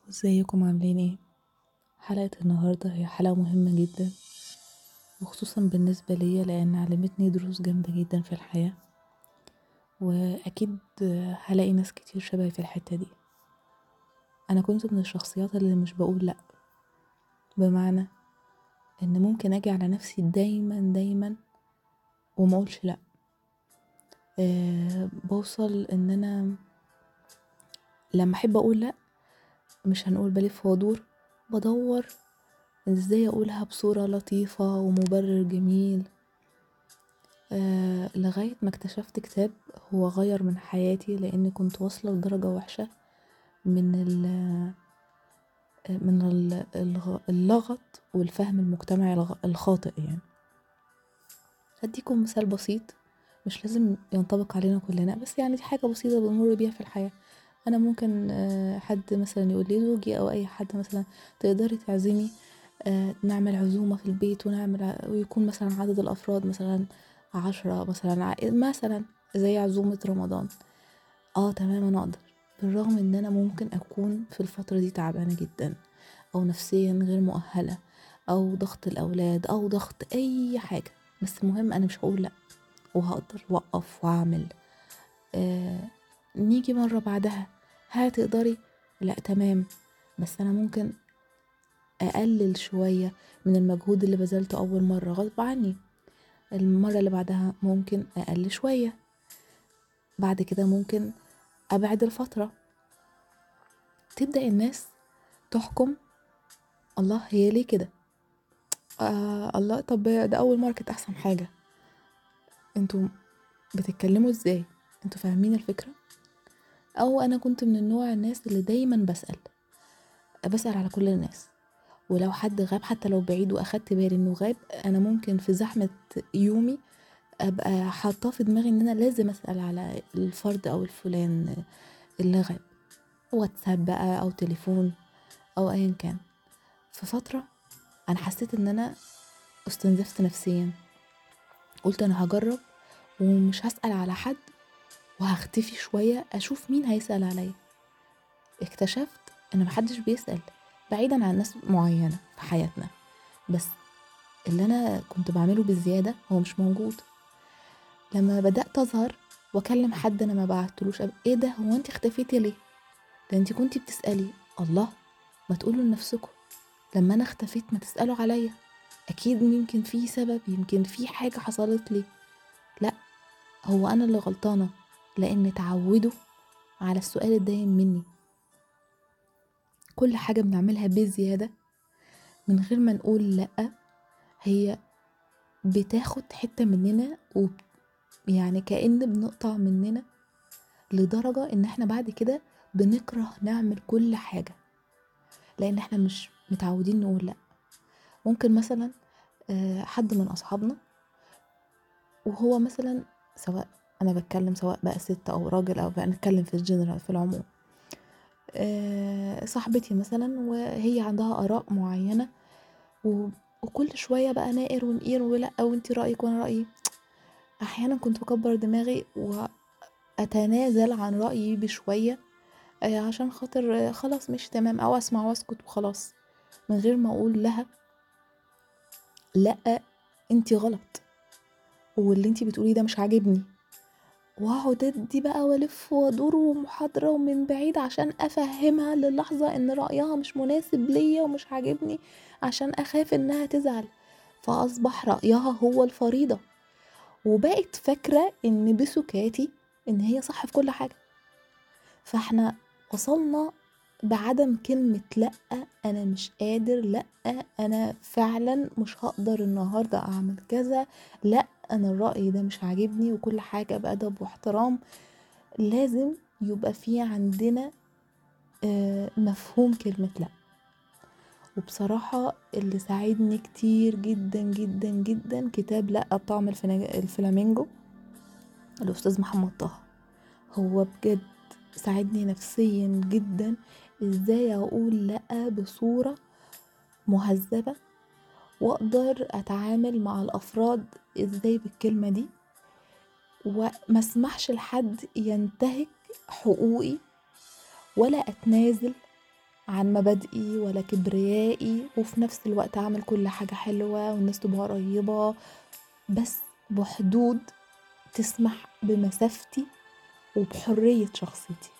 ازيكم عاملين ايه حلقة النهاردة هي حلقة مهمة جدا وخصوصا بالنسبة ليا لأن علمتني دروس جامدة جدا في الحياة وأكيد هلاقي ناس كتير شبهي في الحتة دي أنا كنت من الشخصيات اللي مش بقول لأ بمعنى إن ممكن أجي على نفسي دايما دايما وما أقولش لأ أه بوصل إن أنا لما أحب أقول لأ مش هنقول بلف وادور بدور ازاي اقولها بصورة لطيفة ومبرر جميل آه لغاية ما اكتشفت كتاب هو غير من حياتي لاني كنت واصلة لدرجة وحشة من ال من اللغط والفهم المجتمعي الخاطئ يعني هديكم مثال بسيط مش لازم ينطبق علينا كلنا بس يعني دي حاجة بسيطة بنمر بيها في الحياة انا ممكن حد مثلا يقول لي زوجي او اي حد مثلا تقدري تعزمي نعمل عزومة في البيت ونعمل ويكون مثلا عدد الافراد مثلا عشرة مثلا مثلا زي عزومة رمضان اه تمام انا اقدر بالرغم ان انا ممكن اكون في الفترة دي تعبانة جدا او نفسيا غير مؤهلة او ضغط الاولاد او ضغط اي حاجة بس المهم انا مش هقول لا وهقدر واقف واعمل آه نيجي مرة بعدها هتقدري لا تمام بس انا ممكن اقلل شوية من المجهود اللي بذلته اول مرة غصب عني المرة اللي بعدها ممكن اقل شوية بعد كده ممكن ابعد الفترة تبدأ الناس تحكم الله هي ليه كده آه الله طب ده اول مرة كانت احسن حاجة انتوا بتتكلموا ازاي انتوا فاهمين الفكرة او انا كنت من النوع الناس اللي دايما بسأل بسأل على كل الناس ولو حد غاب حتى لو بعيد واخدت بالي انه غاب انا ممكن في زحمة يومي ابقى حاطاه في دماغي ان انا لازم اسأل على الفرد او الفلان اللي غاب واتساب بقى او تليفون او ايا كان في فترة انا حسيت ان انا استنزفت نفسيا قلت انا هجرب ومش هسأل على حد وهختفي شوية أشوف مين هيسأل عليا اكتشفت إن محدش بيسأل بعيدا عن ناس معينة في حياتنا بس اللي أنا كنت بعمله بالزيادة هو مش موجود لما بدأت أظهر وأكلم حد أنا ما بعتلوش إيه ده هو أنت اختفيتي ليه ده أنت كنتي بتسألي الله ما تقولوا لنفسكم لما أنا اختفيت ما تسألوا عليا أكيد يمكن في سبب يمكن في حاجة حصلت لي لأ هو أنا اللي غلطانة لأن اتعودوا على السؤال الدايم مني كل حاجة بنعملها بزيادة من غير ما نقول لأ هي بتاخد حتة مننا و يعني كأن بنقطع مننا لدرجة ان احنا بعد كده بنكره نعمل كل حاجة لان احنا مش متعودين نقول لأ ممكن مثلا حد من اصحابنا وهو مثلا سواء انا بتكلم سواء بقى ست او راجل او بقى نتكلم في الجنرال في العموم أه صاحبتي مثلا وهي عندها اراء معينه و... وكل شويه بقى نائر ونقير ولا وانتي رايك وانا رايي احيانا كنت بكبر دماغي واتنازل عن رايي بشويه أه عشان خاطر خلاص مش تمام او اسمع واسكت وخلاص من غير ما اقول لها لا انتي غلط واللي انتي بتقوليه ده مش عاجبني واقعد ادي بقى والف وادور ومحاضرة ومن بعيد عشان افهمها للحظة ان رأيها مش مناسب ليا ومش عاجبني عشان اخاف انها تزعل فاصبح رأيها هو الفريضة وبقت فاكرة ان بسكاتي ان هي صح في كل حاجة فاحنا وصلنا بعدم كلمة لأ أنا مش قادر لأ أنا فعلا مش هقدر النهاردة أعمل كذا لأ أنا الرأي ده مش عاجبني وكل حاجة بأدب واحترام لازم يبقى في عندنا مفهوم كلمة لأ وبصراحة اللي ساعدني كتير جدا جدا جدا كتاب لأ بطعم الفلامينجو الأستاذ محمد طه هو بجد ساعدني نفسيا جدا ازاي اقول لا بصورة مهذبة واقدر اتعامل مع الافراد ازاي بالكلمة دي وما اسمحش لحد ينتهك حقوقي ولا اتنازل عن مبادئي ولا كبريائي وفي نفس الوقت اعمل كل حاجة حلوة والناس تبقى قريبة بس بحدود تسمح بمسافتي وبحرية شخصيتي